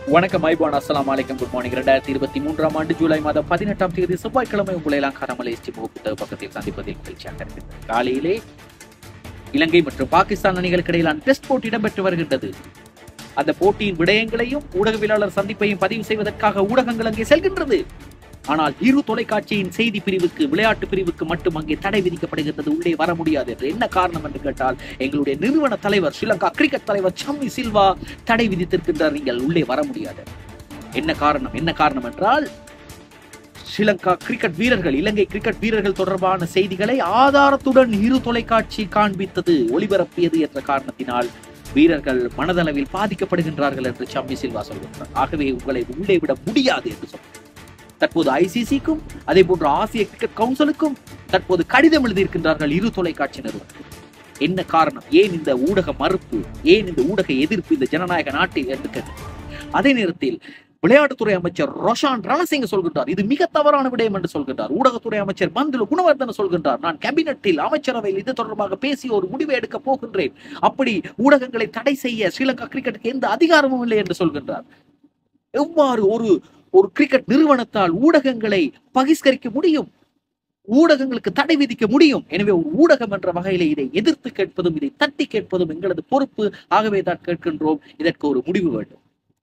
வணக்கம் ஐபான் அஸ்ஸலாமு அலைக்கும் குட் மார்னிங் ரெண்டாயிரத்தி இருபத்தி மூன்றாம் ஆண்டு ஜூலை மாதம் பதினெட்டாம் தேதி செவ்வாய்க்கிழமை உங்களை எல்லாம் காராமலை எஸ்டி புத்தக பக்கத்தில் சந்திப்பதில் மகிழ்ச்சியாக இருக்கிறது காலையிலே இலங்கை மற்றும் பாகிஸ்தான் அணிகளுக்கு இடையிலான டெஸ்ட் போட்டி இடம்பெற்று வருகின்றது அந்த போட்டியின் விடயங்களையும் ஊடகவியலாளர் சந்திப்பையும் பதிவு செய்வதற்காக ஊடகங்கள் அங்கே செல்கின்றது ஆனால் இரு தொலைக்காட்சியின் செய்தி பிரிவுக்கு விளையாட்டு பிரிவுக்கு மட்டும் அங்கே தடை விதிக்கப்படுகின்றது உள்ளே வர முடியாது என்று என்ன காரணம் என்று கேட்டால் எங்களுடைய நிறுவன தலைவர் ஸ்ரீலங்கா கிரிக்கெட் தலைவர் சம்மி சில்வா தடை விதித்திருக்கின்றார் நீங்கள் உள்ளே வர முடியாது என்ன காரணம் என்ன காரணம் என்றால் ஸ்ரீலங்கா கிரிக்கெட் வீரர்கள் இலங்கை கிரிக்கெட் வீரர்கள் தொடர்பான செய்திகளை ஆதாரத்துடன் இரு தொலைக்காட்சி காண்பித்தது ஒளிபரப்பியது என்ற காரணத்தினால் வீரர்கள் மனதளவில் பாதிக்கப்படுகின்றார்கள் என்று சம்மி சில்வா சொல்கின்றார் ஆகவே உங்களை உள்ளே விட முடியாது என்று சொல்கிறார் தற்போது ஐசிசிக்கும் அதே போன்று ஆசிய கிரிக்கெட் கவுன்சிலுக்கும் தற்போது கடிதம் எழுதியிருக்கின்றார்கள் இரு தொலைக்காட்சி நிறுவனங்கள் என்ன காரணம் ஏன் இந்த ஊடக மறுப்பு ஏன் இந்த ஊடக எதிர்ப்பு இந்த ஜனநாயக நாட்டில் என்று கேட்டு அதே நேரத்தில் விளையாட்டுத்துறை அமைச்சர் ரோஷான் ரணசிங்க சொல்கின்றார் இது மிக தவறான விடயம் என்று சொல்கின்றார் ஊடகத்துறை அமைச்சர் பந்துல குணவர்தன சொல்கின்றார் நான் கேபினட்டில் அமைச்சரவையில் இது தொடர்பாக பேசி ஒரு முடிவை எடுக்க போகின்றேன் அப்படி ஊடகங்களை தடை செய்ய ஸ்ரீலங்கா கிரிக்கெட்டுக்கு எந்த அதிகாரமும் இல்லை என்று சொல்கின்றார் எவ்வாறு ஒரு ஒரு கிரிக்கெட் நிறுவனத்தால் ஊடகங்களை பகிஷ்கரிக்க முடியும் ஊடகங்களுக்கு தடை விதிக்க முடியும் எனவே ஒரு ஊடகம் என்ற வகையிலே இதை எதிர்த்து கேட்பதும் இதை தட்டி கேட்பதும் எங்களது பொறுப்பு ஆகவே தான் கேட்கின்றோம் இதற்கு ஒரு முடிவு வேண்டும்